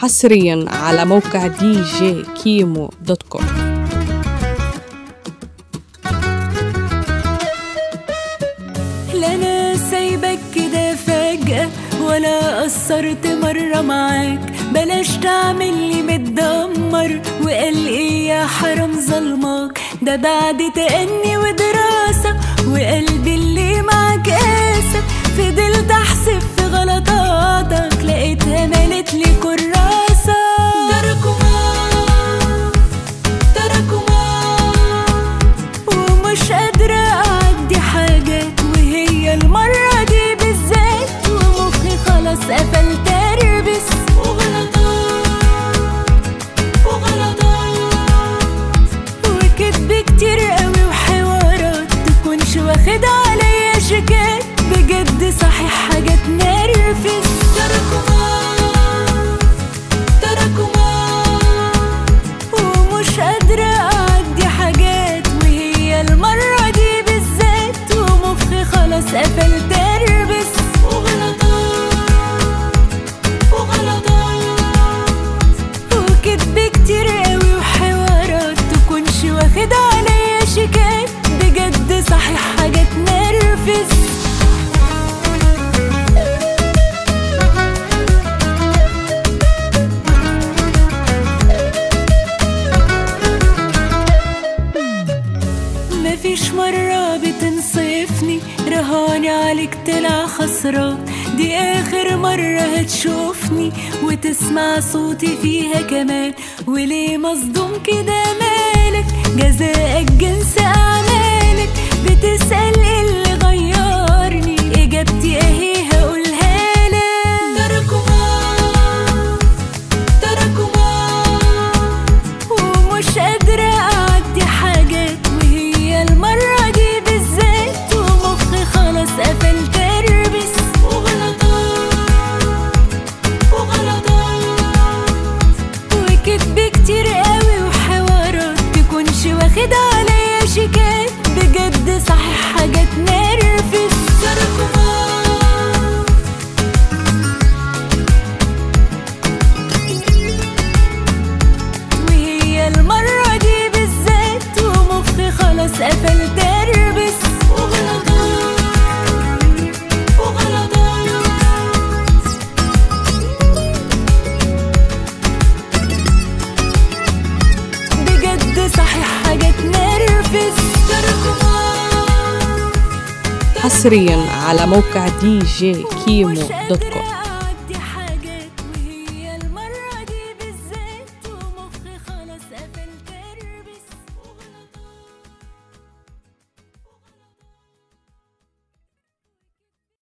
حصريا على موقع دي جي كيمو دوت كوم لا انا سايبك كده فجأة ولا قصرت مرة معاك بلاش تعمل لي متدمر وقال ايه يا حرام ظلمك ده بعد تأني ودراسة وقلبي اللي معاك قاسى فضلت احسب في غلطاتك لقيتها مالت لي كراسة تراكمات تراكمات ومش قادرة أعدي حاجات وهي المرة دي بالذات ومخي خلاص قفل تربس وغلطات وغلطات وكدب كتير قوي وحوارات تكونش واخد عليا شيكات بجد صحيح حاجة تنرفز تراكمات تراكمات ومش قادرة أعدي حاجات وهي المرة دي بالذات ومخي خلاص قفل تربس وغلطات وغلطات وكدب كتير قوي وحوارات تكونش واخد عليا شيكات بجد صحيح حاجة تنرفز مفيش مرة بتنصفني رهاني عليك طلع خسران دي آخر مرة هتشوفني وتسمع صوتي فيها كمان وليه مصدوم كده مالك جزاءك جنس أعمالك بتسأل إيه اللي غيرني إجابتي أهي هقولها لك تراكمات تراكمات ومش قادرة أعدي حاجات وهي المرة دي بالذات ومخي خلاص قفل تربس وغلطات وغلطات وكدب كتير قوي وحوارات تكونش واخد عليا شيكات بجد صحيح حاجة تنرفز تراكمات وهي المرة دي بالذات ومخي خلاص قفل تربس وغلطات وغلطات بجد صحيح حاجة تنرفز تراكمات حصريا على موقع دي جي كيمو دوت كوم